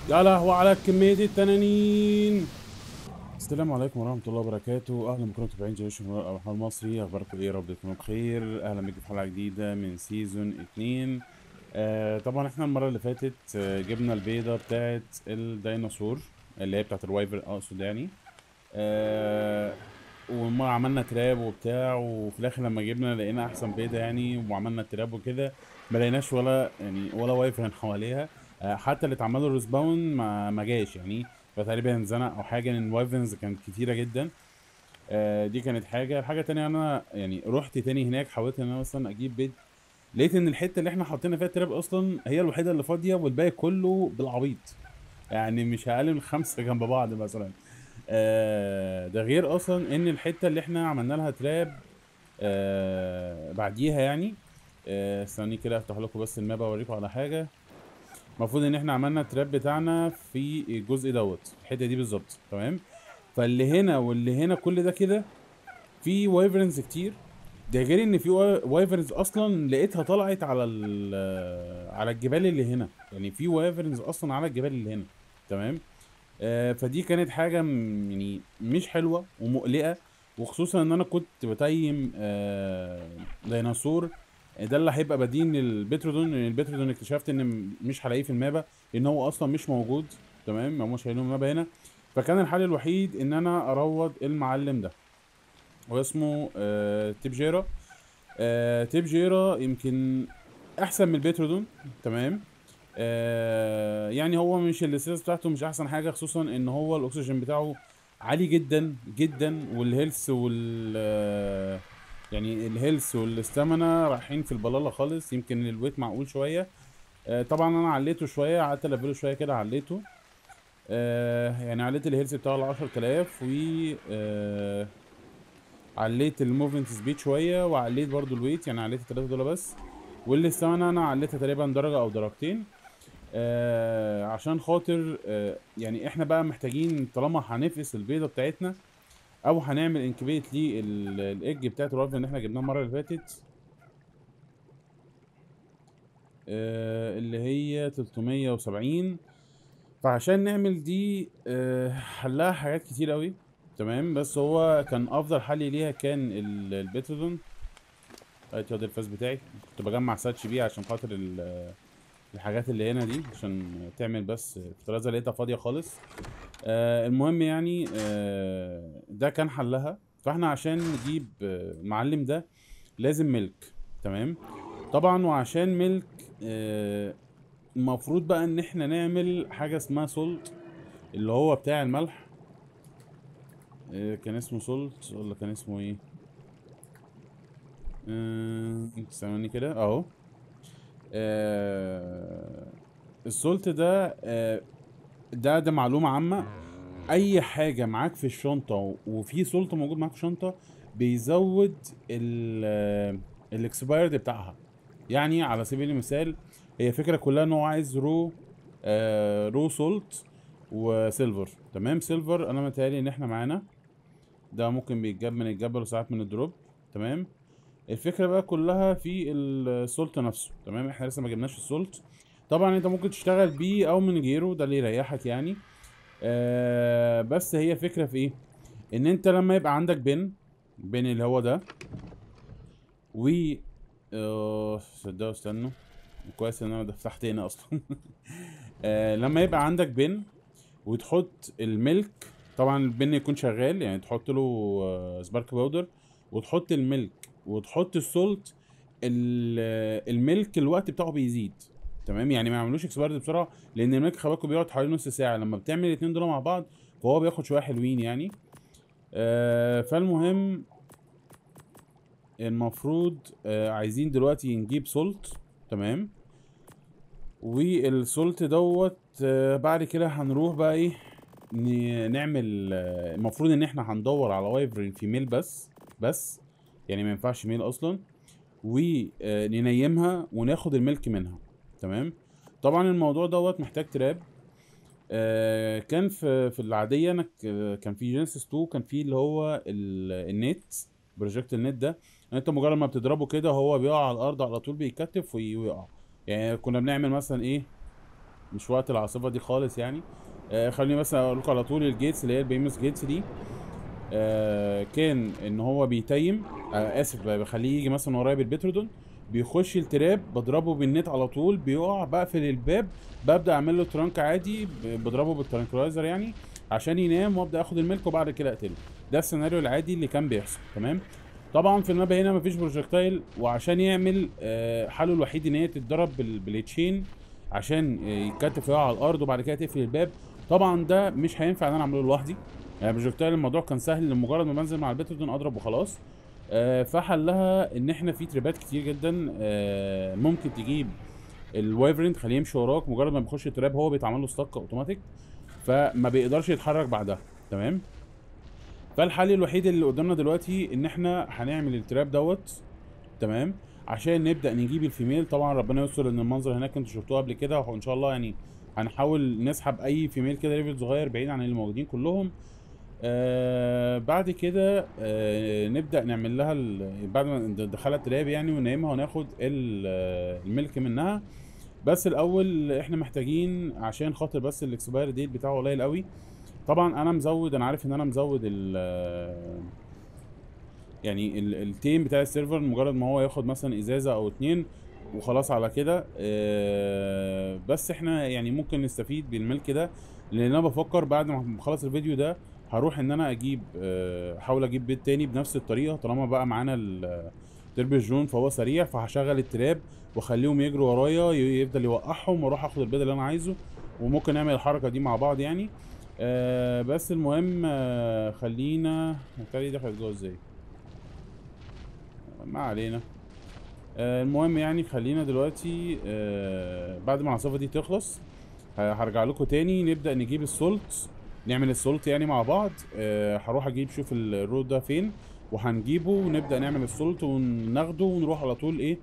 يا لهوي على كمية التنانين السلام عليكم ورحمة الله وبركاته أهلا بكم متابعين جيش الأبحار المصري أخباركم إيه رب تكونوا بخير أهلا بكم في حلقة جديدة من سيزون اتنين آه طبعا احنا المرة اللي فاتت آه جبنا البيضة بتاعت الديناصور اللي هي بتاعت الوايفر أقصد يعني آه وما عملنا تراب وبتاع وفي الآخر لما جبنا لقينا أحسن بيضة يعني وعملنا تراب وكده ما لقيناش ولا يعني ولا وايفر حواليها آه، حتى اللي اتعمل له ريسباون ما ما جاش يعني فتقريبا انزنق او حاجه لان الوايفنز كانت كتيره جدا آه، دي كانت حاجه الحاجه التانية انا يعني رحت تاني هناك حاولت ان انا مثلا اجيب بيت لقيت ان الحته اللي احنا حاطين فيها التراب اصلا هي الوحيده اللي فاضيه والباقي كله بالعبيط يعني مش اقل من خمسه جنب بعض مثلا آه، ده غير اصلا ان الحته اللي احنا عملنا لها تراب آه، بعديها يعني آه، استني كده افتح لكم بس الماب اوريكم على حاجه المفروض ان احنا عملنا التراب بتاعنا في الجزء دوت الحته دي بالظبط تمام فاللي هنا واللي هنا كل ده كده في وايفرنز كتير ده غير ان في وايفرنز اصلا لقيتها طلعت على ال- على الجبال اللي هنا يعني في وايفرنز اصلا على الجبال اللي هنا تمام آه فدي كانت حاجه م- يعني مش حلوه ومقلقه وخصوصا ان انا كنت بتيم آه ديناصور ده اللي هيبقى بديل للبترودون لان البترودون اكتشفت ان م- مش هلاقيه في المابا لان هو اصلا مش موجود تمام ما مش هيلاقوا المابا هنا فكان الحل الوحيد ان انا اروض المعلم ده واسمه آه تبجيرا آه تبجيرا يمكن احسن من البترودون تمام آه يعني هو مش الاستاذ بتاعته مش احسن حاجه خصوصا ان هو الاكسجين بتاعه عالي جدا جدا والهيلث وال آه، يعني الهيلث والاستامنا رايحين في البلاله خالص يمكن الويت معقول شويه آه طبعا انا عليته شويه قعدت الفله شويه كده عليته آه يعني عليت الهيلث بتاعه ل 10000 و آه عليت الموفمنت سبيد شويه وعليت برضو الويت يعني عليت الثلاثه دول بس والاستامنا انا عليتها تقريبا درجه او درجتين آه عشان خاطر آه يعني احنا بقى محتاجين طالما هنفقس البيضه بتاعتنا او هنعمل انكبيت للايج بتاعت الوالف اللي احنا جبناها المره اللي فاتت آه اللي هي 370 فعشان نعمل دي آه حلها حاجات كتير قوي تمام بس هو كان افضل حل ليها كان ال- البيترودون ادي ياض الفاس بتاعي كنت بجمع ساتش بيه عشان خاطر ال- الحاجات اللي هنا دي عشان تعمل بس الفرازه لقيتها فاضيه خالص آه المهم يعني آه ده كان حلها فاحنا عشان نجيب آه، المعلم ده لازم ملك تمام طبعا وعشان ملك آه المفروض بقى ان احنا نعمل حاجه اسمها سولت اللي هو بتاع الملح آه كان اسمه سولت ولا كان اسمه ايه آه ثواني كده اهو آه السولت ده آه ده ده معلومة عامة أي حاجة معاك في الشنطة وفي سولت موجود معاك في الشنطة بيزود ال الاكسبايرد بتاعها يعني على سبيل المثال هي فكرة كلها إن هو عايز رو آه رو سولت وسيلفر تمام سيلفر أنا متهيألي إن إحنا معانا ده ممكن بيتجاب من الجبل وساعات من الدروب تمام الفكرة بقى كلها في السولت نفسه تمام احنا لسه ما جبناش السولت طبعا انت ممكن تشتغل بيه او من غيره ده اللي يريحك يعني آه بس هي فكرة في ايه ان انت لما يبقى عندك بن بن اللي هو ده و آه صدقوا استنوا كويس ان انا ده فتحت هنا اصلا آه لما يبقى عندك بن وتحط الملك طبعا البن يكون شغال يعني تحط له آه سبارك باودر وتحط الملك وتحط السولت ال- الملك الوقت بتاعه بيزيد تمام يعني ما يعملوش اكسبايرد بسرعه لان الملك خلي بالكوا بيقعد حوالي نص ساعه لما بتعمل الاتنين دول مع بعض فهو بياخد شويه حلوين يعني آه فالمهم المفروض آه عايزين دلوقتي نجيب سولت تمام والسولت دوت آه بعد كده هنروح بقى ايه ن- نعمل آه، المفروض ان احنا هندور على وايفرين فيميل بس بس يعني ما ينفعش ميل اصلا وننيمها وناخد الملك منها تمام طبعا الموضوع دوت محتاج تراب آه كان في في العاديه انا ك- كان في جينيسيس 2 كان في اللي هو ال- النت بروجكت النت ده انت مجرد ما بتضربه كده هو بيقع على الارض على طول بيتكتف وي- ويقع يعني كنا بنعمل مثلا ايه مش وقت العاصفه دي خالص يعني آه خليني بس اقول لكم على طول الجيتس اللي هي البيمس جيتس دي آه كان ان هو بيتيم آه اسف بخليه يجي مثلا ورايا بالبترودون بيخش التراب بضربه بالنت على طول بيقع بقفل الباب ببدا اعمل له ترانك عادي ب- بضربه بالترانكلايزر يعني عشان ينام وابدا اخد الملك وبعد كده اقتله ده السيناريو العادي اللي كان بيحصل تمام طبعا في المابا هنا مفيش بروجكتايل وعشان يعمل آه، حله الوحيد ان هي تتضرب بال- بالتشين عشان آه، يتكتف ويقع على الارض وبعد كده تقفل الباب طبعا ده مش هينفع ان انا اعمله لوحدي يعني بروجكتايل الموضوع كان سهل لمجرد ما بنزل مع البتردون اضرب وخلاص آه، فحلها ان احنا في تريبات كتير جدا آه، ممكن تجيب الوايفرن تخليه يمشي وراك مجرد ما بيخش التراب هو بيتعمل له ستاك اوتوماتيك فما بيقدرش يتحرك بعدها تمام فالحل الوحيد اللي قدامنا دلوقتي ان احنا هنعمل التراب دوت تمام عشان نبدا نجيب الفيميل طبعا ربنا يستر ان المنظر هناك انتوا شفتوه قبل كده وان شاء الله يعني هنحاول نسحب اي فيميل كده ليفل صغير بعيد عن اللي موجودين كلهم آه بعد كده آه نبدا نعمل لها ال- بعد ما ندخلها التراب يعني وننيمها وناخد ال- آه، الملك منها بس الاول احنا محتاجين عشان خاطر بس الاكسباير ديت بتاعه قليل قوي طبعا انا مزود انا عارف ان انا مزود ال يعني ال- التيم بتاع السيرفر مجرد ما هو ياخد مثلا ازازه او اتنين وخلاص على كده آه، بس احنا يعني ممكن نستفيد بالملك ده لان انا بفكر بعد ما اخلص الفيديو ده هروح ان انا اجيب آه، احاول اجيب بيت تاني بنفس الطريقه طالما بقى معانا التربو جون فهو سريع فهشغل التراب واخليهم يجروا ورايا ي- يفضل يوقعهم واروح اخد البيض اللي انا عايزه وممكن نعمل الحركه دي مع بعض يعني آه بس المهم آه خلينا التالي دخلت جوه ازاي ما علينا آه المهم يعني خلينا دلوقتي آه بعد ما العاصفه دي تخلص ه- هرجع لكم تاني نبدا نجيب السولت نعمل السولت يعني مع بعض آه هروح اجيب شوف الرود ده فين وهنجيبه ونبدا نعمل السولت وناخده ونروح على طول ايه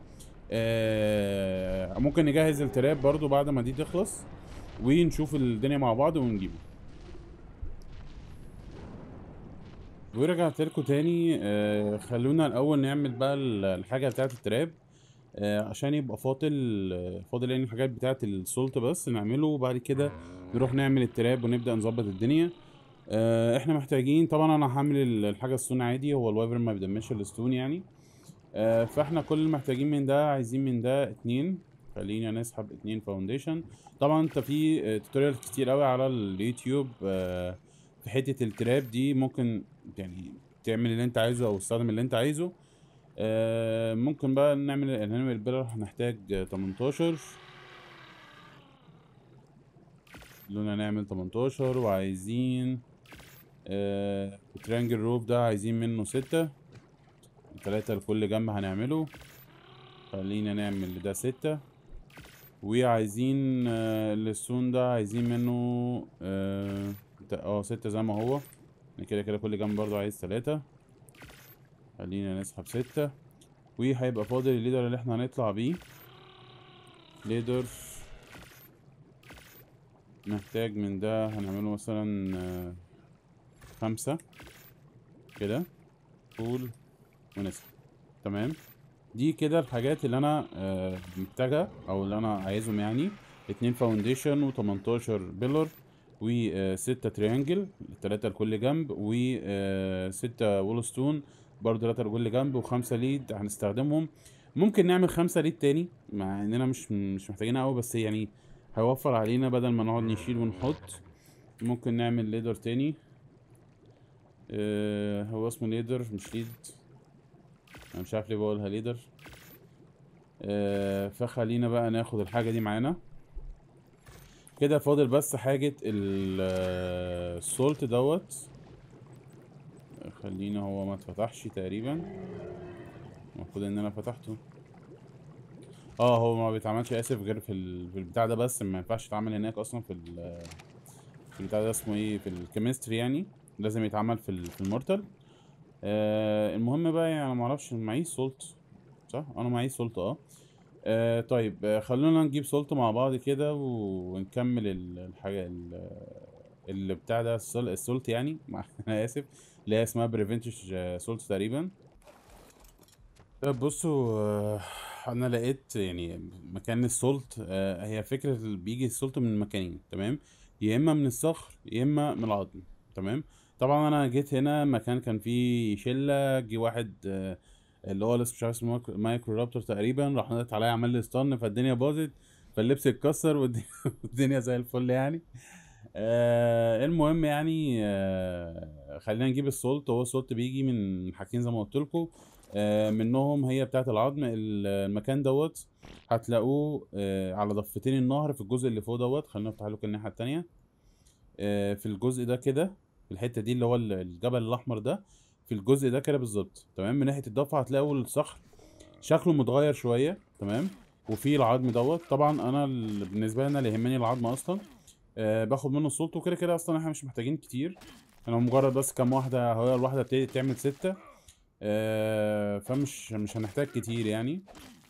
آه ممكن نجهز التراب برضو بعد ما دي تخلص ونشوف الدنيا مع بعض ونجيبه ورجعت لكم تاني آه خلونا الاول نعمل بقى ال- الحاجه بتاعه التراب آه عشان يبقى فاضل آه، فاضل يعني الحاجات بتاعه السولت بس نعمله وبعد كده نروح نعمل التراب ونبدا نظبط الدنيا آه احنا محتاجين طبعا انا هعمل ال- الحاجه الستون عادي هو الوايفر ما بيدمرش الستون يعني آه فاحنا كل اللي محتاجين من ده عايزين من ده اتنين خلينا نسحب اتنين فاونديشن طبعا انت في آه، توتوريال كتير قوي على اليوتيوب آه في حته التراب دي ممكن يعني تعمل اللي انت عايزه او تستخدم اللي انت عايزه آه ممكن بقى نعمل نعمل البيلر هنحتاج آه، 18 لونا نعمل 18 وعايزين آه ترانجل روف ده عايزين منه ستة تلاتة لكل جنب هنعمله خلينا نعمل ده ستة وعايزين آه الستون ده عايزين منه اه تا- اه ستة زي ما هو كده كده كل جنب برضو عايز تلاتة خلينا نسحب ستة وهيبقى فاضل الليدر اللي احنا هنطلع بيه ليدر محتاج من ده هنعمله مثلا آه، خمسة كده طول ونسحب تمام دي كده الحاجات اللي انا آه، محتاجها او اللي انا عايزهم يعني اتنين فاونديشن و18 بيلر وستة تريانجل تلاتة لكل جنب وستة وولستون برضه تلاتة لكل جنب وخمسة ليد هنستخدمهم ممكن نعمل خمسة ليد تاني مع اننا مش مش محتاجينها قوي بس يعني هيوفر علينا بدل ما نقعد نشيل ونحط ممكن نعمل ليدر تاني آه هو اسمه ليدر مش ليد انا مش عارف ليه بقولها ليدر آه فخلينا بقى ناخد الحاجة دي معانا كده فاضل بس حاجة ال- آه، السولت دوت خلينا هو ما اتفتحش تقريبا المفروض ان انا فتحته اه هو ما بيتعملش اسف غير في, ال... في البتاع ده بس ما ينفعش يتعمل هناك اصلا في ال... في البتاع ده اسمه ايه في الكيمستري يعني لازم يتعمل في ال... في المورتال آه المهم بقى يعني انا معرفش معيش سولت صح انا معيش سولت اه آه طيب آه خلونا نجيب سولت مع بعض كده و- ونكمل ال- الحاجة ال- اللي بتاع ده السول- السولت يعني مع- انا اسف اللي هي اسمها بريفنتج سولت تقريبا طيب بصوا آه، انا لقيت يعني مكان السولت آه، هي فكرة اللي بيجي السولت من مكانين تمام يا اما من الصخر يا اما من العظم تمام طبعا انا جيت هنا مكان كان فيه شلة جه واحد آه، اللي هو لسه مش عارف اسمه مايكرو- مايكرو رابتور تقريبا راح نط عليا عمل لي ستان فالدنيا باظت فاللبس اتكسر والدنيا والدنيا زي الفل يعني آه المهم يعني آه خلينا نجيب السولت هو السولت بيجي من حاجتين زي ما قلت لكم آه منهم هي بتاعه العظم ال- المكان دوت هتلاقوه آه على ضفتين النهر في الجزء اللي فوق دوت خلينا نفتح لكم الناحيه التانية آه في الجزء ده كده في الحته دي اللي هو ال- الجبل الاحمر ده في الجزء ده كده بالظبط تمام من ناحيه الضفه هتلاقوا الصخر شكله متغير شويه تمام وفي العظم دوت طبعا انا ال- بالنسبه لي انا اللي يهمني العظم اصلا آه باخد منه السولت وكده كده اصلا احنا مش محتاجين كتير انا مجرد بس كام واحده هي الواحده بتبتدي تعمل ستة آه فمش مش هنحتاج كتير يعني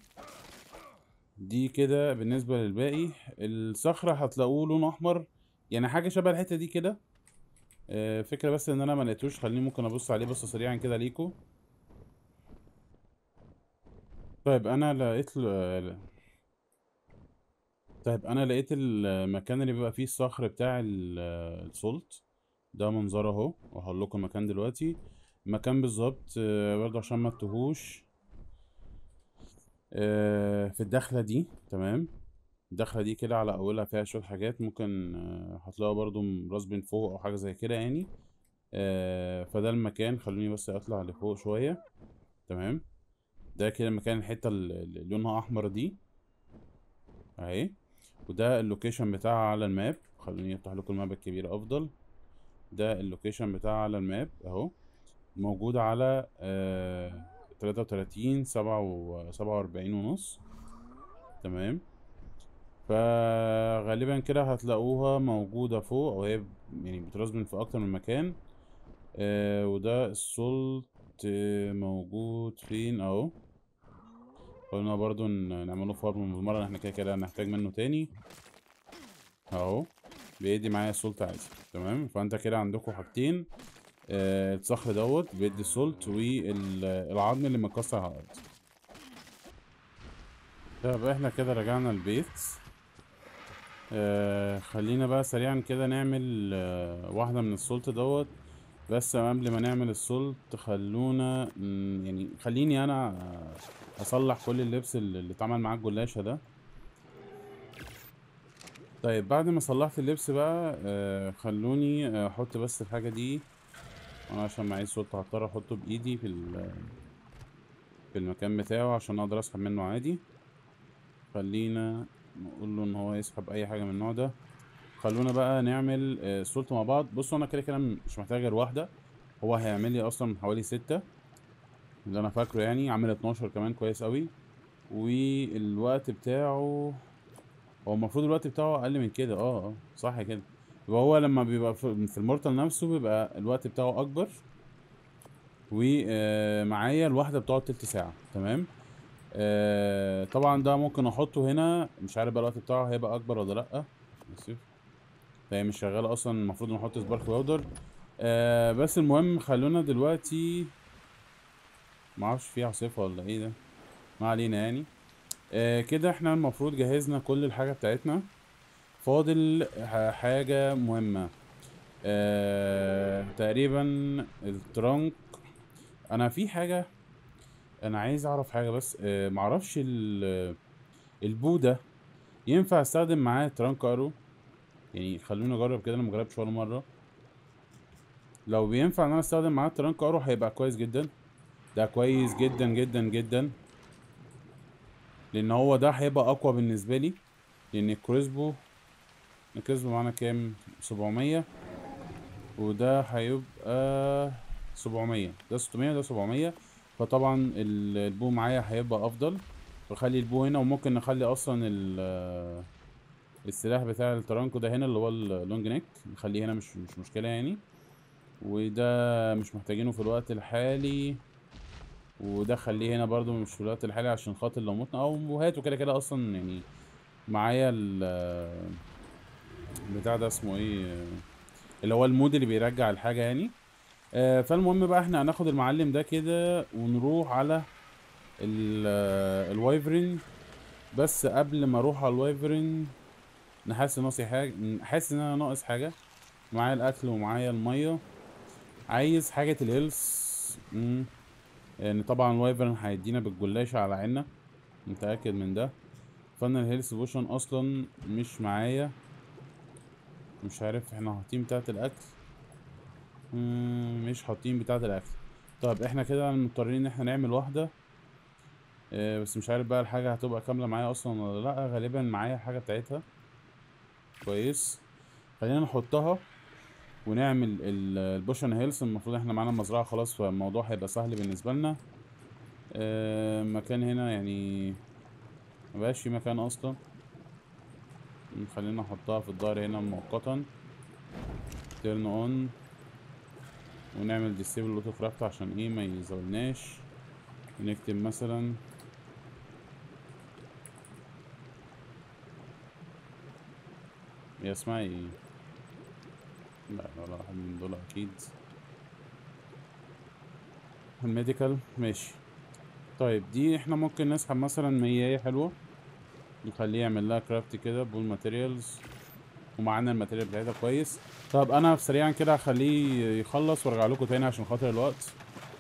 دي كده بالنسبه للباقي الصخره هتلاقوه لون احمر يعني حاجه شبه الحته دي كده آه فكره بس ان انا ما لقيتوش خليني ممكن ابص عليه بصه سريعا كده ليكو طيب انا لقيت ال- طيب انا لقيت المكان اللي بيبقى فيه الصخر بتاع ال- السولت ده منظره اهو وهقول لكم المكان دلوقتي مكان بالظبط آه، برضه عشان ما تتوهوش آه، في الدخلة دي تمام الدخلة دي كده على أولها فيها شوية حاجات ممكن آه، هتلاقوا برضو راس بين فوق أو حاجة زي كده يعني آه، فده المكان خلوني بس أطلع لفوق شوية تمام ده كده مكان الحتة اللي اللي لونها أحمر دي أهي وده اللوكيشن بتاعها على الماب خلوني أفتح لكم الماب الكبير أفضل ده اللوكيشن بتاعها على الماب أهو موجود على تلاتة وتلاتين سبعة وسبعة وأربعين ونص تمام فغالبا كده هتلاقوها موجودة فوق أو هي ب- يعني بترسبن في أكتر من مكان آه وده السولت آه، موجود فين أهو قلنا برضو ن- نعمله فارم بالمرة احنا كده كده هنحتاج منه تاني أهو بيدي معايا السولت عادي تمام فانت كده عندكم حاجتين آه الصخر دوت بيدي السولت والعظم اللي متكسر على الأرض طب احنا كده رجعنا البيت آه خلينا بقى سريعا كده نعمل آه واحدة من السولت دوت بس قبل ما نعمل السولت خلونا ن- يعني خليني انا آه، اصلح كل اللبس اللي اللي اتعمل معاه الجلاشة ده طيب بعد ما صلحت اللبس بقى آه خلوني آه، احط بس الحاجة دي انا عشان معيش سولت هضطر احطه بايدي في ال- في المكان بتاعه عشان اقدر اسحب منه عادي خلينا نقول له ان هو يسحب اي حاجة من النوع ده خلونا بقى نعمل آه، سولت مع بعض بصوا انا كده كده مش محتاج غير واحدة هو هيعمل لي اصلا حوالي ستة اللي انا فاكره يعني عامل 12 كمان كويس قوي والوقت بتاعه هو المفروض الوقت بتاعه اقل من كده اه اه صح كده يبقى هو لما بيبقى في في المورتال نفسه بيبقى الوقت بتاعه اكبر ومعايا الواحدة بتقعد تلت ساعة تمام آه طبعا ده ممكن احطه هنا مش عارف بقى الوقت بتاعه هيبقى اكبر ولا لا اسف فهي مش شغالة اصلا المفروض نحط سبارك باودر آه بس المهم خلونا دلوقتي معرفش فيه عاصفة ولا ايه ده ما علينا يعني آه كده احنا المفروض جهزنا كل الحاجة بتاعتنا فاضل ح- حاجة مهمة آه تقريبا الترنك انا في حاجة انا عايز اعرف حاجة بس آه معرفش ال- البو ده ينفع استخدم معاه ترانك ارو يعني خلوني اجرب كده انا مجربتش ولا مرة لو بينفع ان انا استخدم معاه ترانك ارو هيبقى كويس جدا ده كويس جدا جدا جدا لان هو ده هيبقى اقوى بالنسبة لي لان الكروسبو الكروسبو معانا كام 700 وده هيبقى 700 ده 600 ده 700 فطبعا ال- البو معايا هيبقى افضل فخلي البو هنا وممكن نخلي اصلا ال- السلاح بتاع الترانكو ده هنا اللي هو اللونج نيك نخليه هنا مش مش مشكلة يعني وده مش محتاجينه في الوقت الحالي وده خليه هنا برضو مش في الوقت الحالي عشان خاطر لو متنا او هاته كده كده اصلا يعني معايا ال بتاع ده اسمه ايه اللي هو المود اللي بيرجع الحاجة يعني آه، فالمهم بقى احنا هناخد المعلم ده كده ونروح على ال- آه، الوايفرين بس قبل ما اروح على الوايفرين نحس ناقصي حاجه حاسس ان انا ناقص حاجه معايا الاكل ومعايا الميه عايز حاجه الهيلث مم. يعني طبعا الوايفرن هيدينا بالجلاشه على عيننا متاكد من ده فانا الهيلث بوشن اصلا مش معايا مش عارف احنا حاطين بتاعه الاكل مم، مش حاطين بتاعه الاكل طب احنا كده مضطرين ان احنا نعمل واحده آه، بس مش عارف بقى الحاجه هتبقى كامله معايا اصلا ولا لا غالبا معايا الحاجه بتاعتها كويس خلينا نحطها ونعمل ال- البوشن هيلث المفروض احنا معانا مزرعة خلاص فالموضوع هيبقى سهل بالنسبة لنا آه، مكان هنا يعني مبقاش في مكان اصلا خلينا نحطها في الظهر هنا مؤقتا تيرن اون ونعمل ديسيبل اوتو كرافت عشان ايه ما يزولناش نكتب مثلا هي اسمها ايه لا ولا واحد من دول اكيد الميديكال ماشي طيب دي احنا ممكن نسحب مثلا مية حلوة نخليه يعمل لها كرافت كده بول ماتيريالز ومعانا الماتيريال بتاعتها كويس طب انا سريعا كده هخليه يخلص وارجع لكم تاني عشان خاطر الوقت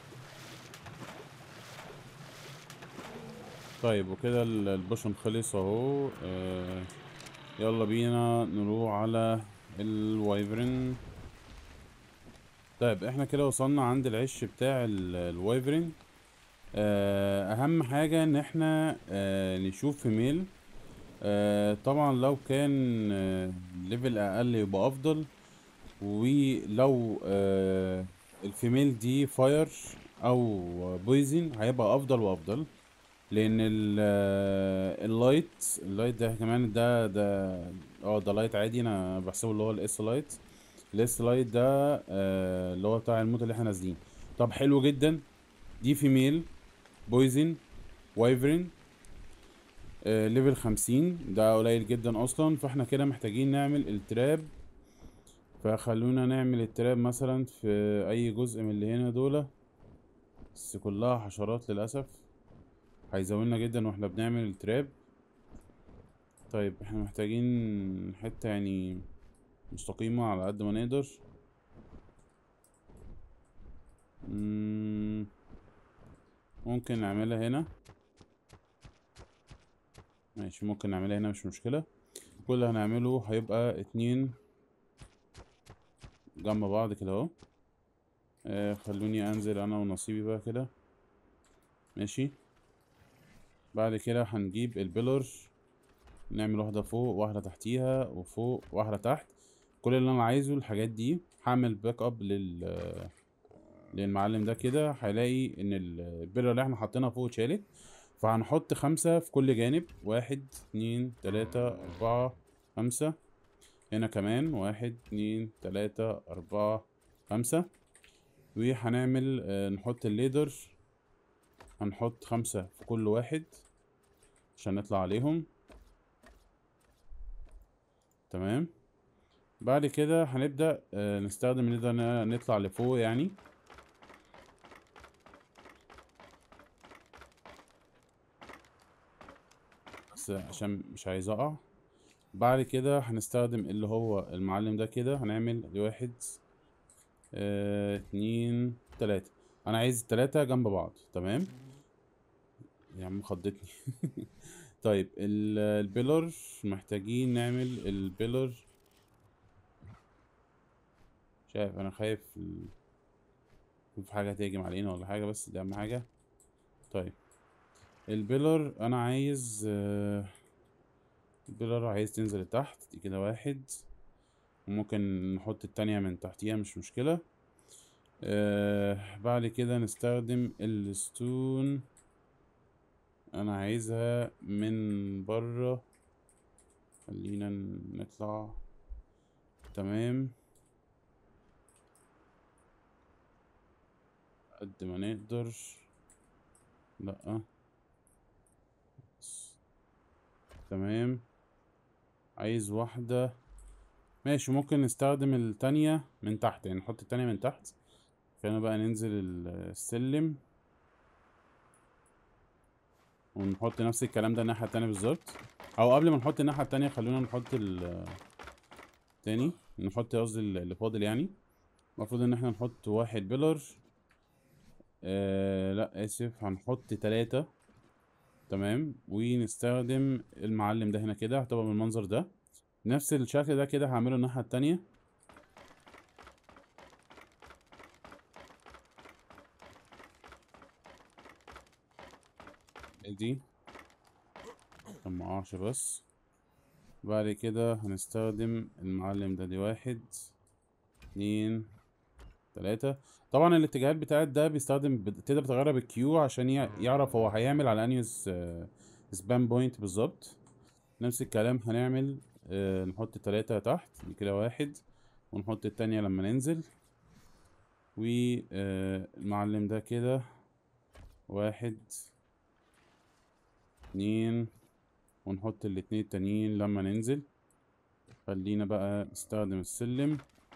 طيب وكده ال- البوشن خلص اهو آه يلا بينا نروح على الوايفرن طيب احنا كده وصلنا عند العش بتاع ال- الوايفرن آه، اهم حاجة ان احنا آه، نشوف فيميل آه، طبعا لو كان آه، ليفل اقل يبقى افضل ولو آه، الفيميل دي فاير او بويزن هيبقى افضل وافضل لان ال- آه، اللايت اللايت ده كمان ده ده اه ده لايت عادي انا بحسبه اللي هو الاس لايت الاس لايت ده آه، اللي هو بتاع الموت اللي احنا نازلين طب حلو جدا دي فيميل بويزن وايفرن آه ليفل خمسين ده قليل جدا اصلا فاحنا كده محتاجين نعمل التراب فخلونا نعمل التراب مثلا في اي جزء من اللي هنا دول بس كلها حشرات للاسف هيزودنا جدا واحنا بنعمل التراب طيب احنا محتاجين حتة يعني مستقيمة على قد ما نقدر مم، ممكن نعملها هنا ماشي ممكن نعملها هنا مش مشكلة كل اللي هنعمله هيبقى اتنين جنب بعض كده اهو آه خلوني انزل انا ونصيبي بقى كده ماشي بعد كده هنجيب البيلر نعمل واحدة فوق واحدة تحتيها وفوق واحدة تحت كل اللي انا عايزه الحاجات دي هعمل باك اب لل للمعلم ده كده هيلاقي ان ال- البيلر اللي احنا حاطينها فوق اتشالت فهنحط خمسة في كل جانب واحد اتنين تلاتة أربعة خمسة هنا كمان واحد اتنين تلاتة أربعة خمسة وهنعمل آه، نحط الليدر هنحط خمسة في كل واحد عشان نطلع عليهم تمام بعد كده هنبدأ آه، نستخدم الليدر ن- نطلع لفوق يعني بس عشان مش عايز اقع بعد كده هنستخدم اللي هو المعلم ده كده هنعمل واحد اه اتنين تلاتة انا عايز تلاتة جنب بعض تمام يا عم خضتني طيب ال- البيلر محتاجين نعمل البيلر مش عارف انا خايف ال- يكون في حاجة تهجم علينا ولا حاجة بس دي اهم حاجة طيب البيلر انا عايز آه، البيلر عايز تنزل لتحت دي كده واحد وممكن نحط التانية من تحتيها مش مشكلة آه بعد كده نستخدم الستون انا عايزها من بره خلينا نطلع تمام قد ما نقدر لا تمام عايز واحدة ماشي ممكن نستخدم التانية من تحت يعني نحط التانية من تحت خلينا بقى ننزل ال- السلم ونحط نفس الكلام ده الناحية التانية بالظبط او قبل ما نحط الناحية التانية خلونا نحط ال تاني نحط قصدي ال- اللي فاضل يعني المفروض ان احنا نحط واحد بيلر آه لا اسف هنحط تلاتة تمام ونستخدم المعلم ده هنا كده هتبقى بالمنظر ده نفس الشكل ده كده هعمله الناحية التانية دي عشان مقعش بس بعد كده هنستخدم المعلم ده دي واحد اتنين تلاتة طبعا الاتجاهات بتاعت ده بيستخدم بت- تقدر تغيرها بالكيو عشان يع- يعرف هو هيعمل على انهي سبام بوينت بالظبط نفس الكلام هنعمل آه، نحط تلاتة تحت دي كده واحد ونحط التانية لما ننزل والمعلم ده كده واحد اتنين ونحط الاتنين التانيين لما ننزل خلينا بقى نستخدم السلم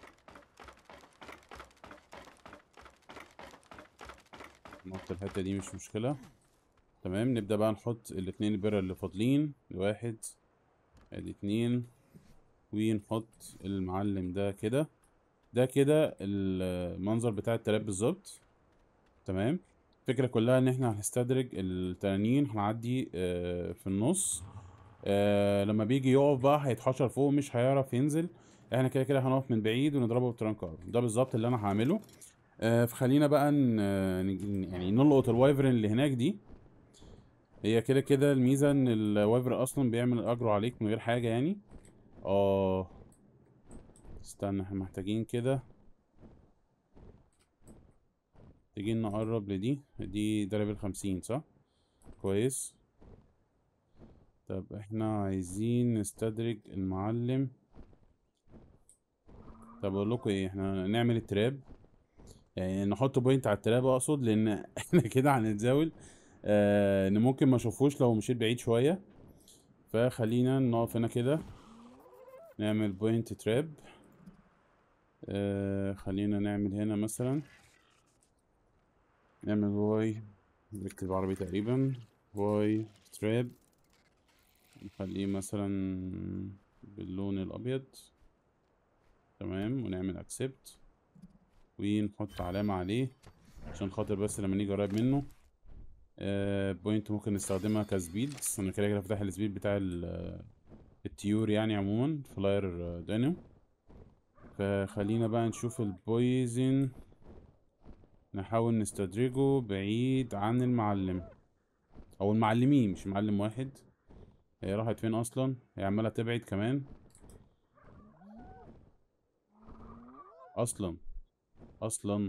نحط الحتة دي مش مشكلة تمام نبدأ بقى نحط الاتنين البرة اللي فاضلين واحد ادي اتنين ونحط المعلم ده كده ده كده المنظر بتاع التراب بالظبط تمام الفكرة كلها ان احنا هنستدرج التنانين هنعدي آه، في النص آه، لما بيجي يقف بقى هيتحشر فوق مش هيعرف ينزل احنا كده كده هنقف من بعيد ونضربه بترانك ارم ده بالظبط اللي انا هعمله آه، فخلينا بقى ن- نج- يعني نلقط الوايفرن اللي هناك دي هي كده كده الميزة ان الوايفر اصلا بيعمل اجره عليك من غير حاجة يعني اه استنى احنا محتاجين كده محتاجين نقرب لدي دي ده ليفل خمسين صح كويس طب احنا عايزين نستدرج المعلم طب اقول لكم ايه احنا نعمل التراب يعني نحط بوينت على التراب اقصد لان احنا كده هنتزاول آه ان ممكن ما اشوفوش لو مشيت بعيد شوية فخلينا نقف هنا كده نعمل بوينت تراب آه خلينا نعمل هنا مثلا نعمل واي نكتب عربي تقريبا واي تراب نخليه مثلا باللون الابيض تمام ونعمل اكسبت ونحط علامة عليه عشان خاطر بس لما نيجي قريب منه آه بوينت ممكن نستخدمها كسبيد انا كده كده فاتح السبيد بتاع ال- التيور يعني عموما فلاير دانو فخلينا بقى نشوف البويزن نحاول نستدرجه بعيد عن المعلم او المعلمين مش معلم واحد هي راحت فين اصلا هي عماله تبعد كمان اصلا اصلا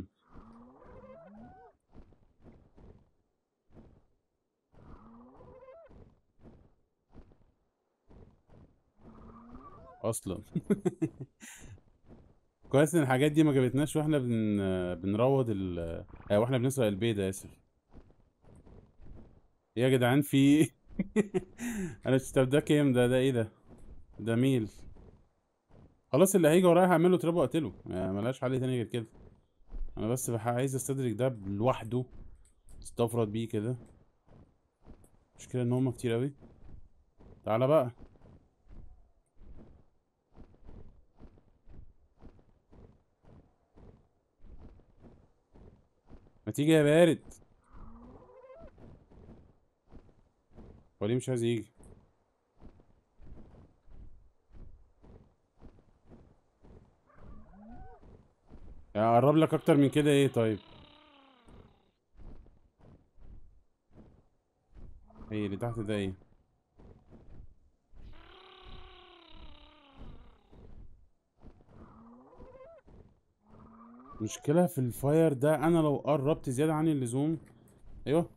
اصلا كويس ان الحاجات دي ما جابتناش واحنا بن بنروض ال آه، واحنا بنسرق البيض اسف إيه يا جدعان في إيه؟ انا مش طب ده كام ده ده ايه ده ده ميل خلاص اللي هيجي ورايا هعمله تراب واقتله يعني ملهاش حل تاني غير كده انا بس بح- عايز استدرك ده لوحده استفرد بيه كده مشكلة ان هما كتير اوي تعالى بقى ما تيجي يا بارد هو ليه مش عايز يجي يعني اقرب لك اكتر من كده ايه طيب ايه اللي تحت ده ايه مشكلة في الفاير ده انا لو قربت زيادة عن اللزوم ايوه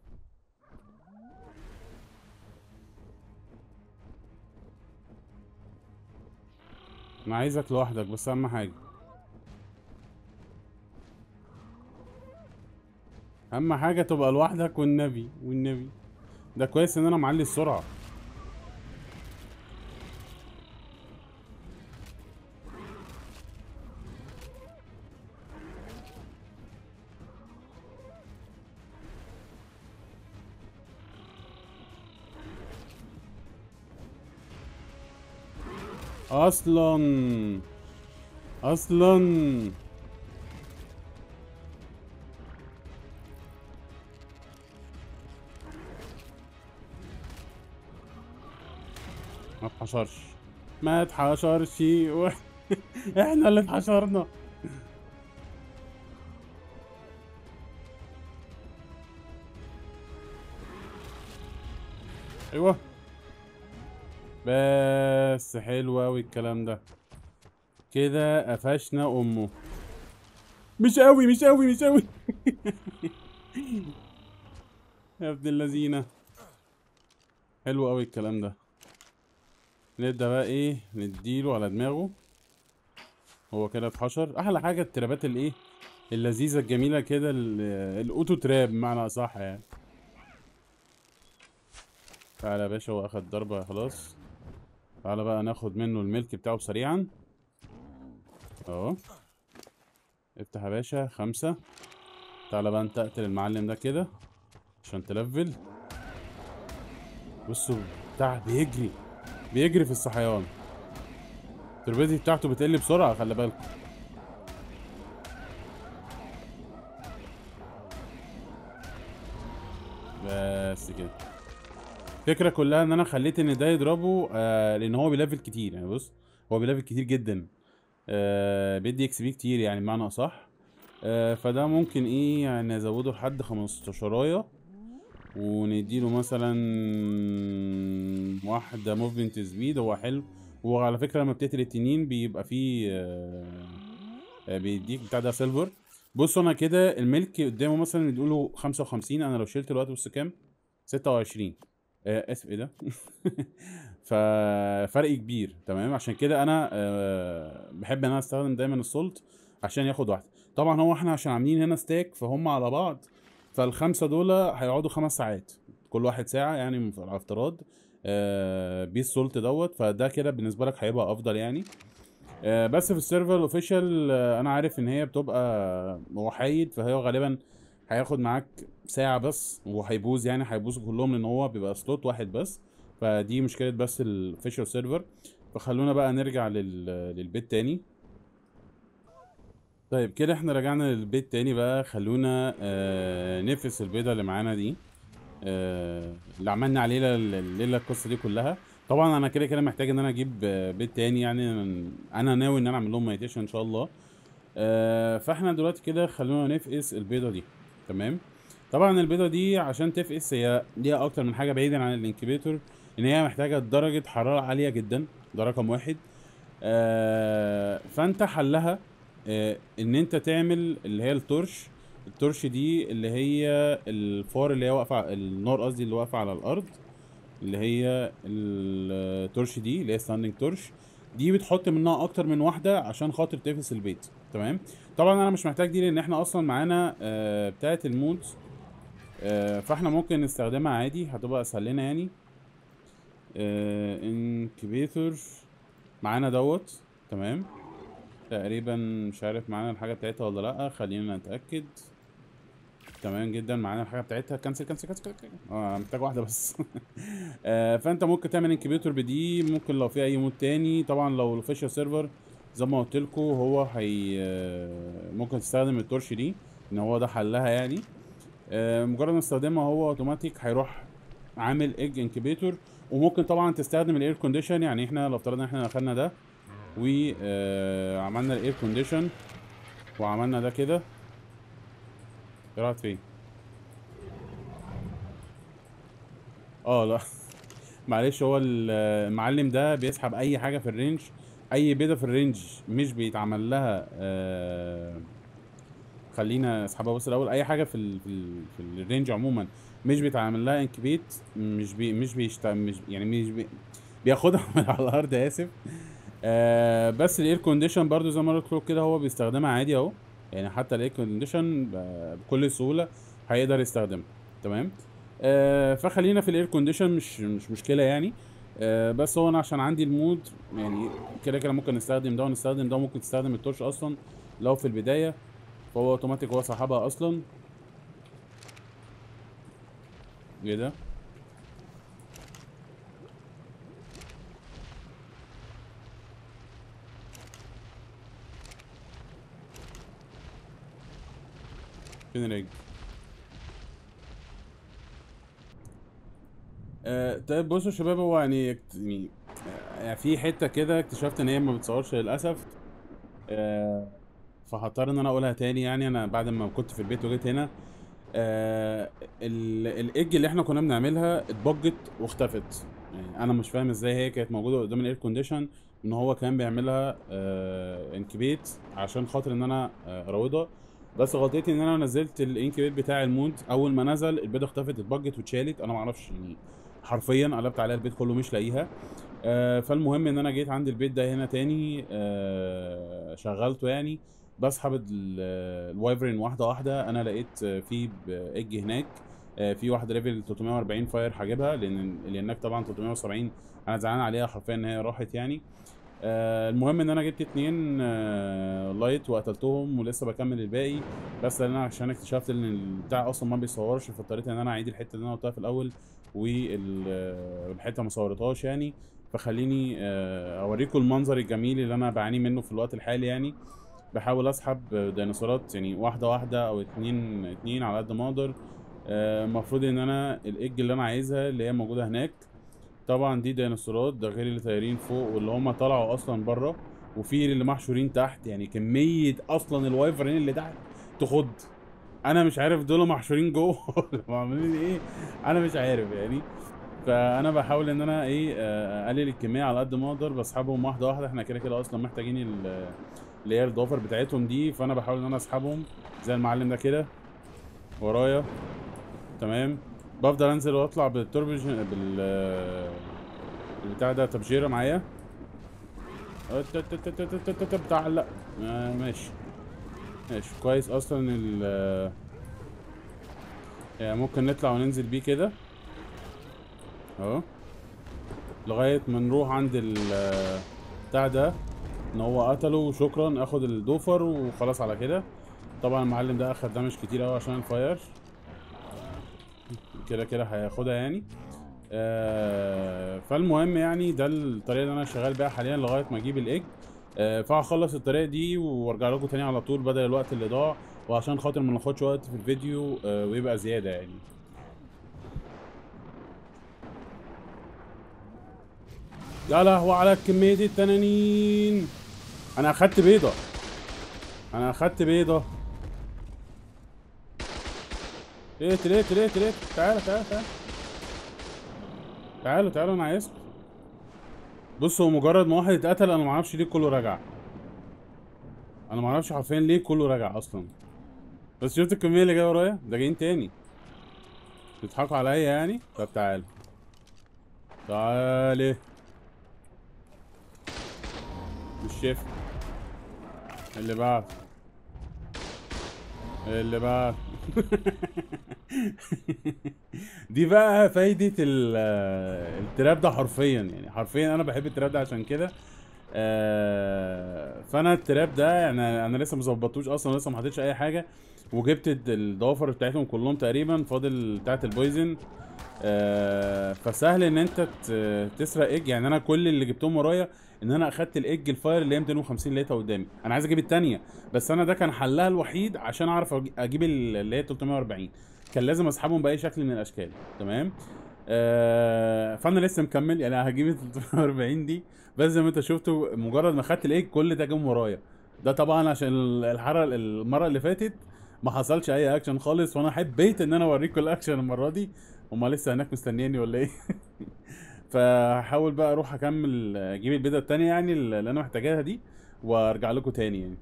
انا عايزك لوحدك بس اهم حاجة اهم حاجة تبقى لوحدك والنبي والنبي ده كويس ان انا معلي السرعة اصلا اصلا ما اتحشرش ما اتحشرش و... احنا اللي اتحشرنا ايوه بس حلو اوي الكلام ده كده قفشنا امه مش قوي مش قوي مش قوي يا ابن اللذينه حلو قوي الكلام ده نبدا بقى ايه نديله على دماغه هو كده اتحشر احلى حاجه الترابات الايه اللذيذه الجميله كده ال- الاوتو تراب بمعنى اصح يعني تعالى يا باشا هو اخد ضربه خلاص تعالى بقى ناخد منه الملك بتاعه سريعا اهو افتح يا باشا خمسة تعالى بقى انت اقتل المعلم ده كده عشان تلفل بصوا بتاع بيجري بيجري في الصحيان التربيتي بتاعته بتقل بسرعة خلي بالك بس كده الفكرة كلها ان انا خليت ان ده يضربه آه لان هو بيلفل كتير يعني بص هو بيلفل كتير جدا آه بيدي اكس بي كتير يعني بمعنى اصح آه فده ممكن ايه يعني ازوده لحد خمستاشراية ونديله مثلا واحدة موفمنت سبيد هو حلو وعلى فكرة لما بتقتل التنين بيبقى فيه آه آه، بيديك بتاع ده سيلفر بصوا انا كده الملك قدامه مثلا بيقولوا خمسة وخمسين انا لو شلت الوقت بص كام ستة وعشرين آه اسف ايه ده ففرق كبير تمام عشان كده انا آه بحب ان انا استخدم دايما السولت عشان ياخد واحده طبعا هو احنا عشان عاملين هنا ستاك فهم على بعض فالخمسه دول هيقعدوا خمس ساعات كل واحد ساعه يعني على افتراض آه بيه السولت دوت فده كده بالنسبه لك هيبقى افضل يعني آه بس في السيرفر الاوفيشال آه انا عارف ان هي بتبقى وحيد فهي غالبا هياخد معاك ساعة بس وهيبوظ يعني هيبوظوا كلهم لان هو بيبقى سلوت واحد بس فدي مشكلة بس الاوفيشال سيرفر فخلونا بقى نرجع لل... للبيت تاني طيب كده احنا رجعنا للبيت تاني بقى خلونا آه نفس البيضة اللي معانا دي آه اللي عملنا عليها الليلة القصة دي كلها طبعا انا كده كده محتاج ان انا اجيب آه، بيت تاني يعني انا ناوي ان انا اعمل لهم ميتيشن ان شاء الله آه فاحنا دلوقتي كده خلونا نفقس البيضة دي تمام طبعا البيضة دي عشان تفقس هي ليها اكتر من حاجة بعيدا عن الانكيبيتور ان هي محتاجة درجة حرارة عالية جدا ده رقم واحد آه فانت حلها آه ان انت تعمل اللي هي التورش التورش دي اللي هي الفار اللي هي واقفة ع- النار قصدي اللي واقفة على الارض اللي هي التورش دي اللي هي ستاندنج تورش دي بتحط منها اكتر من واحده عشان خاطر تفس البيت تمام طبعا انا مش محتاج دي لان احنا اصلا معانا آه بتاعه المودز آه فاحنا ممكن نستخدمها عادي هتبقى اسهل لنا يعني آه انكبيتور معانا دوت تمام تقريبا مش عارف معانا الحاجه بتاعتها ولا لا خلينا نتاكد تمام جدا معانا الحاجه بتاعتها كنسل كنسل كنسل كنسل. اه محتاج واحده بس آه فانت ممكن تعمل انكيبيتور بدي ممكن لو في اي مود تاني طبعا لو الاوفيشال سيرفر زي ما قلت لكم هو هي آه، ممكن تستخدم التورش دي ان هو ده حلها يعني آه مجرد ما تستخدمها هو اوتوماتيك هيروح عامل ايج انكيبيتور وممكن طبعا تستخدم الاير كونديشن يعني احنا لو افترضنا احنا اخدنا ده وعملنا الاير كونديشن وعملنا ده كده راحت فين اه لا معلش هو ال- المعلم ده بيسحب اي حاجه في الرينج اي بيضه في الرينج مش بيتعمل لها آه خلينا اسحبها بص الاول اي حاجه في ال في, ال في الرينج عموما مش بيتعمل لها انكبيت مش بي مش بيشت مش يعني مش بي بياخدها من على الارض اسف آه بس الاير كونديشن برضو زي ما قلت لكم كده هو بيستخدمها عادي اهو يعني حتى الاير كونديشن بكل سهوله هيقدر يستخدمها تمام آه فخلينا في الاير كونديشن مش مش مشكله يعني آه بس هو انا عشان عندي المود يعني كده كده ممكن نستخدم ده ونستخدم ده وممكن تستخدم التورش اصلا لو في البدايه فهو اوتوماتيك هو سحبها اصلا ايه ده فين الايج آه طيب بصوا يا شباب هو يعني اكت- يعني آه، في حته كده اكتشفت ان هي ما بتصورش للاسف آه فهضطر ان انا اقولها تاني يعني انا بعد ما كنت في البيت وجيت هنا آه ال- الايج اللي احنا كنا بنعملها اتبجت واختفت يعني انا مش فاهم ازاي هي كانت موجوده قدام الاير كونديشن ان هو كان بيعملها آه انكبيت عشان خاطر ان انا آه اراودها بس غلطتي ان انا نزلت الانكبيت بتاع المود اول ما نزل البيضه اختفت اتبجت واتشالت انا معرفش يعني حرفيا قلبت عليها البيت كله مش لاقيها آه فالمهم ان انا جيت عند البيت ده هنا تاني آه شغلته يعني بسحب ال- الوايفرين واحده واحده انا لقيت آه، في ايج هناك آه، في واحده ليفل 340 فاير هجيبها لان اللي هناك طبعا 370 انا زعلان عليها حرفيا ان هي راحت يعني آه، المهم ان انا جبت اتنين آه، لايت وقتلتهم ولسه بكمل الباقي بس انا عشان اكتشفت ان البتاع اصلا ما بيصورش فاضطريت ان انا اعيد الحته اللي انا قلتها في الاول وال- آه، والحته ما صورتهاش يعني فخليني آه، اوريكم المنظر الجميل اللي انا بعاني منه في الوقت الحالي يعني بحاول اسحب ديناصورات يعني واحده واحده او اتنين اتنين على قد ما اقدر آه، المفروض ان انا الايج اللي انا عايزها اللي هي موجوده هناك طبعا دي ديناصورات ده غير اللي طايرين فوق واللي هم طلعوا اصلا بره وفي اللي محشورين تحت يعني كميه اصلا الوايفرين اللي تحت تخض انا مش عارف دول محشورين جوه ولا عاملين ايه انا مش عارف يعني فانا بحاول ان انا ايه آه، اقلل الكميه على قد ما اقدر بسحبهم واحده واحده احنا كده كده اصلا محتاجين ال- اللي هي الضوافر بتاعتهم دي فانا بحاول ان انا اسحبهم زي المعلم ده كده ورايا تمام بفضل انزل واطلع بالتوربج بال البتاع ده تبجيره معايا أت- أت- أت- أت- أت- أت- أت- بتعلق آه، ماشي ماشي كويس اصلا ال يعني ممكن نطلع وننزل بيه كده اهو لغاية ما نروح عند ال بتاع ده ان هو قتله وشكرا اخد الدوفر وخلاص على كده طبعا المعلم ده اخد دمج كتير قوي عشان الفاير كده كده هياخدها يعني آه فالمهم يعني ده الطريقه اللي انا شغال بيها حاليا لغايه ما اجيب الايج آه فهخلص الطريقه دي وارجع لكم تاني على طول بدل الوقت اللي ضاع وعشان خاطر ما ناخدش وقت في الفيديو آه ويبقى زياده يعني يا لهوي على كميه التنانين انا اخدت بيضه انا اخدت بيضه ايه ليه ليه ليه تعالى تعالى تعالى تعالوا تعالوا انا عايزكم بصوا مجرد ما واحد اتقتل انا معرفش ليه كله رجع انا معرفش حرفيا ليه كله رجع اصلا بس شفت الكميه اللي جايه ورايا ده جايين تاني بيضحكوا عليا يعني طب تعالى تعالى مش شايف اللي بعد اللي بعد دي بقى فايدة ال- التراب ده حرفيا يعني حرفيا انا بحب التراب ده عشان كده آه، فانا التراب ده يعني انا لسه مظبطوش اصلا لسه ما حطيتش اي حاجه وجبت الد- الضوافر بتاعتهم كلهم تقريبا فاضل بتاعت البويزن آه، فسهل ان انت ت- تسرق ايج يعني انا كل اللي جبتهم ورايا ان انا اخدت الايج الفاير اللي هي 250 لقيتها قدامي انا عايز اجيب التانية بس انا ده كان حلها الوحيد عشان اعرف أج- اجيب ال- اللي هي 340 كان لازم اسحبهم باي شكل من الاشكال تمام آه فانا لسه مكمل يعني هجيب ال 340 دي بس زي ما انت شفتوا مجرد ما خدت الايج كل ده جم ورايا ده طبعا عشان ال- الحرق المره اللي فاتت ما حصلش اي اكشن خالص وانا حبيت ان انا اوريكم الاكشن المره دي هما لسه هناك مستنياني ولا ايه فهحاول بقى اروح اكمل اجيب البيضه التانية يعني اللي انا محتاجاها دي وارجع لكم تاني يعني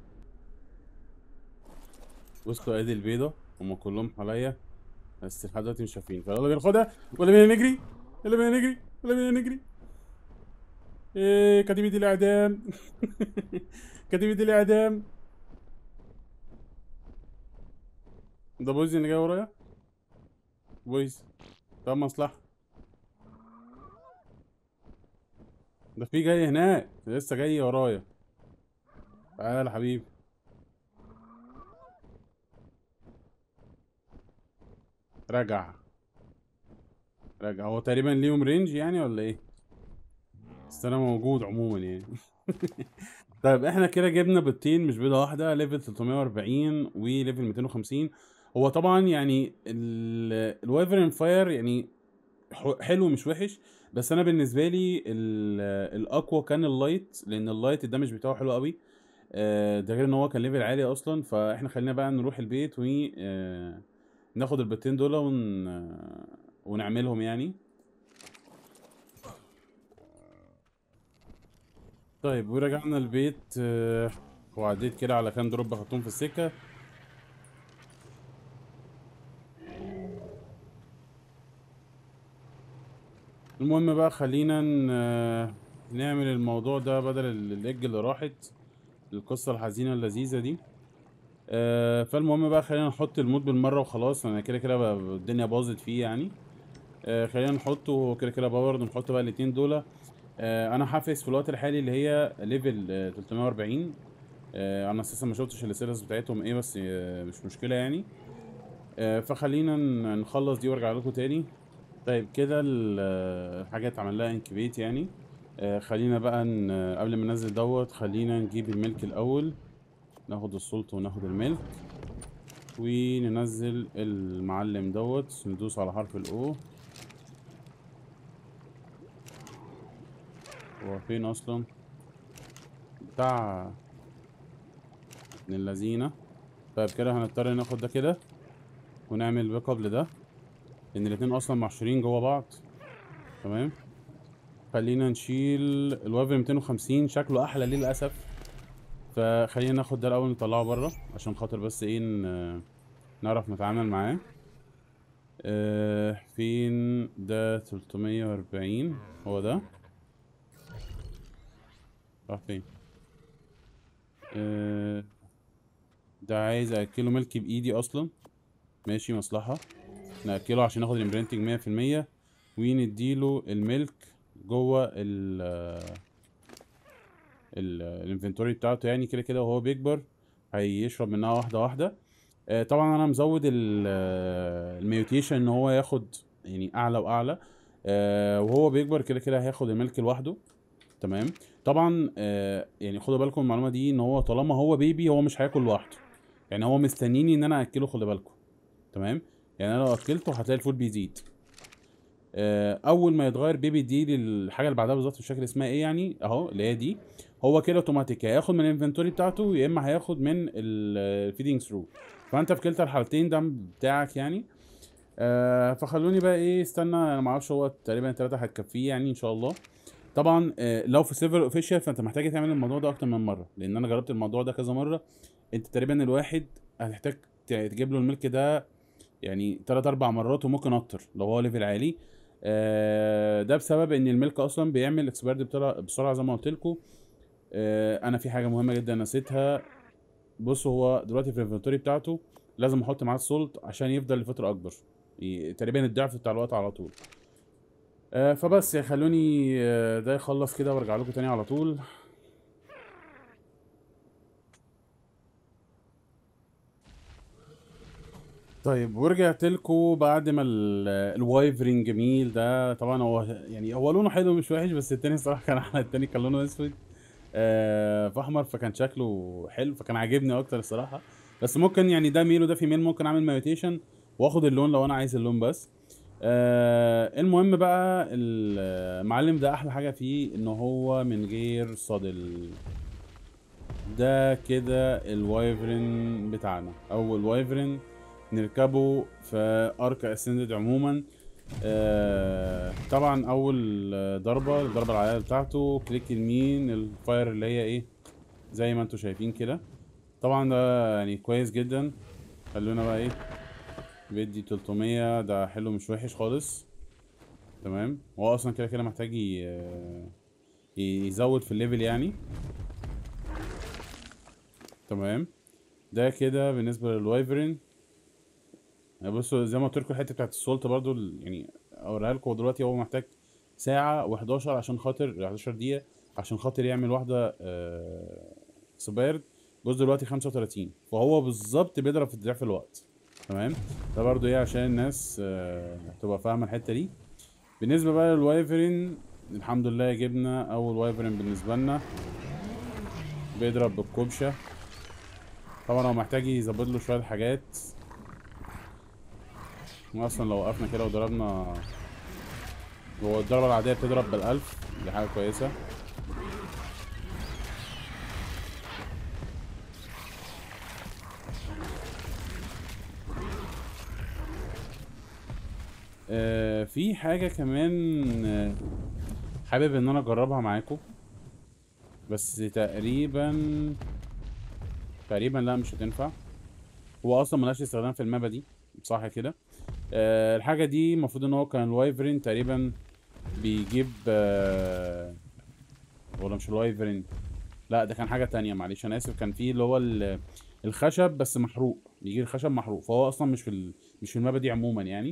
بصوا ادي البيضه هما كلهم حواليا بس لحد دلوقتي مش شايفين فيلا بينا ناخدها ولا بينا نجري ولا بينا نجري ولا بينا نجري ايه كتيبة الاعدام كتيبة الاعدام ده بويز اللي جاي ورايا بويز طب مصلحة ده في جاي هناك لسه جاي ورايا تعالى يا حبيبي رجع رجع هو تقريبا ليهم رينج يعني ولا ايه بس انا موجود عموما يعني طيب احنا كده جبنا بيضتين مش بيضه واحده ليفل 340 وليفل 250 هو طبعا يعني ال- الوايفرن فاير يعني ح- حلو مش وحش بس انا بالنسبه لي ال- الاقوى كان اللايت لان اللايت الدمج بتاعه حلو قوي آه، ده غير ان هو كان ليفل عالي اصلا فاحنا خلينا بقى نروح البيت و آه، ناخد البيتين دول ون... آه، ونعملهم يعني طيب ورجعنا البيت آه، وعديت كده على كام دروب بحطهم في السكه المهم بقى خلينا ن- نعمل الموضوع ده بدل ال- الاج اللي راحت القصة الحزينة اللذيذة دي آه، فالمهم بقى خلينا نحط المود بالمرة وخلاص انا كده كده بقى الدنيا باظت فيه يعني آه، خلينا نحطه كده كده باورد نحط بقى الاتنين دول آه، انا حافظ في الوقت الحالي اللي هي ليفل آه، 340 آه، انا اساسا ما شفتش السيرس بتاعتهم ايه بس آه، مش مشكلة يعني آه، فخلينا ن- نخلص دي وارجع لكم تاني طيب كده ال- الحاجة اتعمل لها انكبيت يعني آه خلينا بقى ن... قبل ما ننزل دوت خلينا نجيب الملك الأول ناخد السلط وناخد الملك وننزل المعلم دوت ندوس على حرف الأو هو فين أصلا بتاع ابن اللذينة طيب كده هنضطر ناخد ده كده ونعمل باك اب لده لأن الاتنين أصلا محشورين جوا بعض تمام خلينا نشيل الوايفر 250 شكله احلى ليه للاسف فخلينا ناخد ده الاول نطلعه بره عشان خاطر بس ايه ن- نعرف نتعامل معاه آه فين ده 340 هو ده راح فين آه ده عايز اكله ملك بايدي اصلا ماشي مصلحة ناكله عشان ناخد الامبرنتنج مية في المية ونديله الملك جوه ال ال- الانفنتوري بتاعته يعني كده كده وهو بيكبر هيشرب منها واحدة واحدة آه، طبعا انا مزود الميوتيشن ان هو ياخد يعني اعلى واعلى آه، وهو بيكبر كده كده هياخد الملك لوحده تمام طبعا آه، يعني خدوا بالكم من المعلومه دي ان هو طالما هو بيبي هو مش هياكل لوحده يعني هو مستنيني ان انا اكله خدوا بالكم تمام يعني انا لو اكلته هتلاقي الفول بيزيد آه، اول ما يتغير بيبي دي للحاجه اللي بعدها بالظبط مش فاكر اسمها ايه يعني اهو اللي هي دي هو كده اوتوماتيك يا هياخد من الانفنتوري بتاعته يا اما هياخد من الفيدنج ثرو فانت في كلتا الحالتين ده بتاعك يعني آه فخلوني بقى ايه استنى انا ما اعرفش هو تقريبا ثلاثه هتكفيه يعني ان شاء الله طبعا آه لو في سيرفر اوفيشال فانت محتاج تعمل الموضوع ده اكتر من مره لان انا جربت الموضوع ده كذا مره انت تقريبا الواحد هتحتاج ت- تجيب له الملك ده يعني تلات اربع مرات وممكن اكتر لو هو ليفل عالي آه ده بسبب ان الملك اصلا بيعمل اكسبيرد بسرعه زي ما قلت لكم آه انا في حاجه مهمه جدا نسيتها بص هو دلوقتي في الانفنتوري بتاعته لازم احط معاه السولت عشان يفضل لفتره اكبر ي- تقريبا الضعف بتاع الوقت على طول آه فبس يا خلوني آه ده يخلص كده وارجع لكم تاني على طول طيب ورجعت لكم بعد ما ال- الوايفرين جميل ده طبعا هو يعني هو لونه حلو مش وحش بس التاني الصراحه كان احلى التاني كان لونه اسود آه فاحمر فكان شكله حلو فكان عاجبني اكتر الصراحه بس ممكن يعني ده ميل وده في ميل ممكن اعمل ميوتيشن واخد اللون لو انا عايز اللون بس آه المهم بقى المعلم ده احلى حاجه فيه ان هو من غير صدل ده كده الوايفرن بتاعنا او الوايفرن نركبه في ارك اسندد عموما آه طبعا اول آه، ضربه الضربه العاديه بتاعته كليك يمين الفاير اللي هي ايه زي ما انتم شايفين كده طبعا ده يعني كويس جدا خلونا بقى ايه بيدي 300 ده حلو مش وحش خالص تمام هو اصلا كده كده محتاج ي- آه، يزود في الليفل يعني تمام ده كده بالنسبه للوايفرين بصوا زي ما قلت لكم الحته بتاعت السولت برضو ال- يعني اوريها لكم دلوقتي هو محتاج ساعه و11 عشان خاطر 11 دقيقه عشان خاطر يعمل واحده اكسبايرد بص دلوقتي 35 فهو بالظبط بيضرب في ضعف الوقت تمام ده برضو ايه عشان الناس آه، تبقى فاهمه الحته دي بالنسبه بقى للوايفرين الحمد لله جبنا اول وايفرين بالنسبه لنا بيضرب بالكبشه طبعا هو محتاج يظبط له شويه حاجات احنا اصلا لو وقفنا كده وضربنا هو الضربة العادية بتضرب بالألف دي حاجة كويسة آه في حاجة كمان آه، حابب ان انا اجربها معاكم بس تقريبا تقريبا لا مش هتنفع هو اصلا ملهاش استخدام في المابا دي صح كده آه الحاجة دي المفروض ان هو كان الوايفرين تقريبا بيجيب آه ولا مش الوايفرين لا ده كان حاجة تانية معلش انا اسف كان فيه اللي هو ال- الخشب بس محروق بيجي الخشب محروق فهو اصلا مش في ال... مش في المابا دي عموما يعني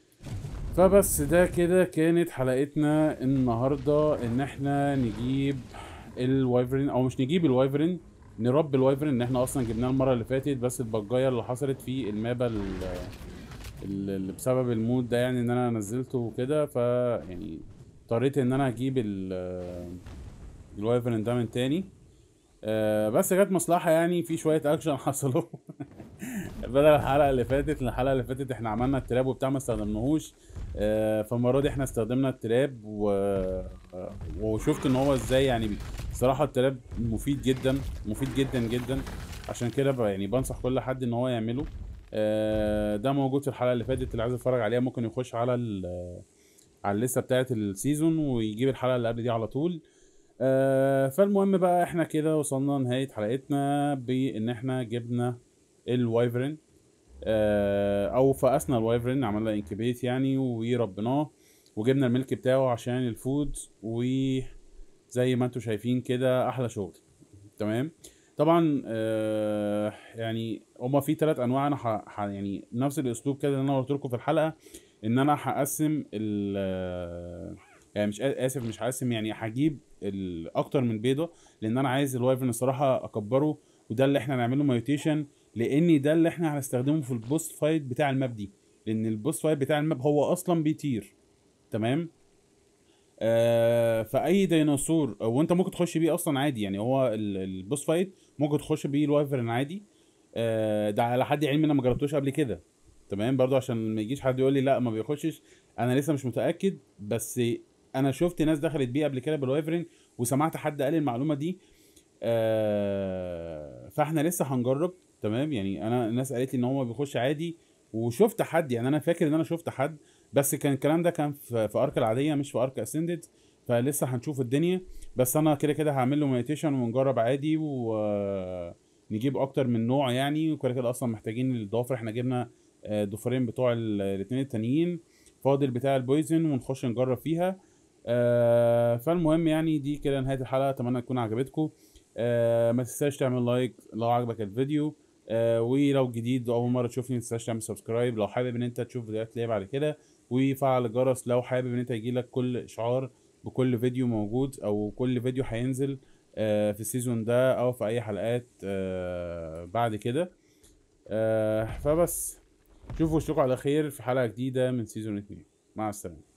فبس ده كده كانت حلقتنا النهارده ان احنا نجيب الوايفرين او مش نجيب الوايفرين نربي الوايفرين ان احنا اصلا جبناه المره اللي فاتت بس البجايه اللي حصلت في المابا ال- ال- اللي بسبب المود ده يعني ان انا نزلته وكده ف يعني اضطريت ان انا اجيب ال- الوايفرين ده من تاني آه، بس جت مصلحه يعني في شويه اكشن حصلوا بدل الحلقه اللي فاتت الحلقه اللي فاتت احنا عملنا التراب وبتاع ما استخدمناهوش آه، فالمره دي احنا استخدمنا التراب و... آه، وشفت ان هو ازاي يعني بي- صراحه التراب مفيد جدا مفيد جدا جدا عشان كده ب- يعني بنصح كل حد ان هو يعمله آه، ده موجود في الحلقه اللي فاتت اللي عايز يتفرج عليها ممكن يخش على ال... على الليسته بتاعه السيزون ويجيب الحلقه اللي قبل دي على طول آه، فالمهم بقى احنا كده وصلنا نهايه حلقتنا بان احنا جبنا الوايفرين آه، او فقسنا الوايفرين عملنا انكبيت يعني وربناه وجبنا الملك بتاعه عشان الفود وزي ما انتم شايفين كده احلى شغل تمام طبعا آه يعني هما في ثلاث انواع انا ح... ح... يعني نفس الاسلوب كده اللي انا قلت لكم في الحلقه ان انا هقسم ال آه، يعني مش آ- اسف مش هقسم يعني هجيب ال- اكتر من بيضه لان انا عايز الوايفرن الصراحه اكبره وده اللي احنا هنعمله ميوتيشن لان ده اللي احنا هنستخدمه في البوست فايت بتاع الماب دي لان البوست فايت بتاع الماب هو اصلا بيطير تمام آه فاي ديناصور وانت ممكن تخش بيه اصلا عادي يعني هو ال- البوس فايت ممكن تخش بيه الوايفرن عادي آه ده على حد علمي انا ما جربتوش قبل كده تمام برضو عشان ما يجيش حد يقول لي لا ما بيخشش انا لسه مش متاكد بس انا شفت ناس دخلت بيه قبل كده بالوايفرن وسمعت حد قال المعلومه دي آه فاحنا لسه هنجرب تمام يعني انا الناس قالت لي ان هو بيخش عادي وشفت حد يعني انا فاكر ان انا شفت حد بس كان الكلام ده كان في, في ارك العاديه مش في ارك اسندد فلسه هنشوف الدنيا بس انا كده كده هعمل له مديتيشن ونجرب عادي ونجيب اكتر من نوع يعني وكده كده اصلا محتاجين الضوافر احنا جبنا آه، ضفرين بتوع ال- الاتنين التانيين فاضل بتاع البويزن ونخش نجرب فيها آه، فالمهم يعني دي كده نهايه الحلقه اتمنى تكون عجبتكم آه، ما تنساش تعمل لايك لو عجبك الفيديو آه، ولو جديد واول مره تشوفني ما تنساش تعمل سبسكرايب لو حابب ان انت تشوف فيديوهات ليا بعد كده وفعل الجرس لو حابب ان انت يجيلك كل اشعار بكل فيديو موجود او كل فيديو هينزل آه، في السيزون ده او في اي حلقات آه، بعد كده آه، فبس شوفوا وشكوا على خير في حلقة جديدة من سيزون 2 مع السلامة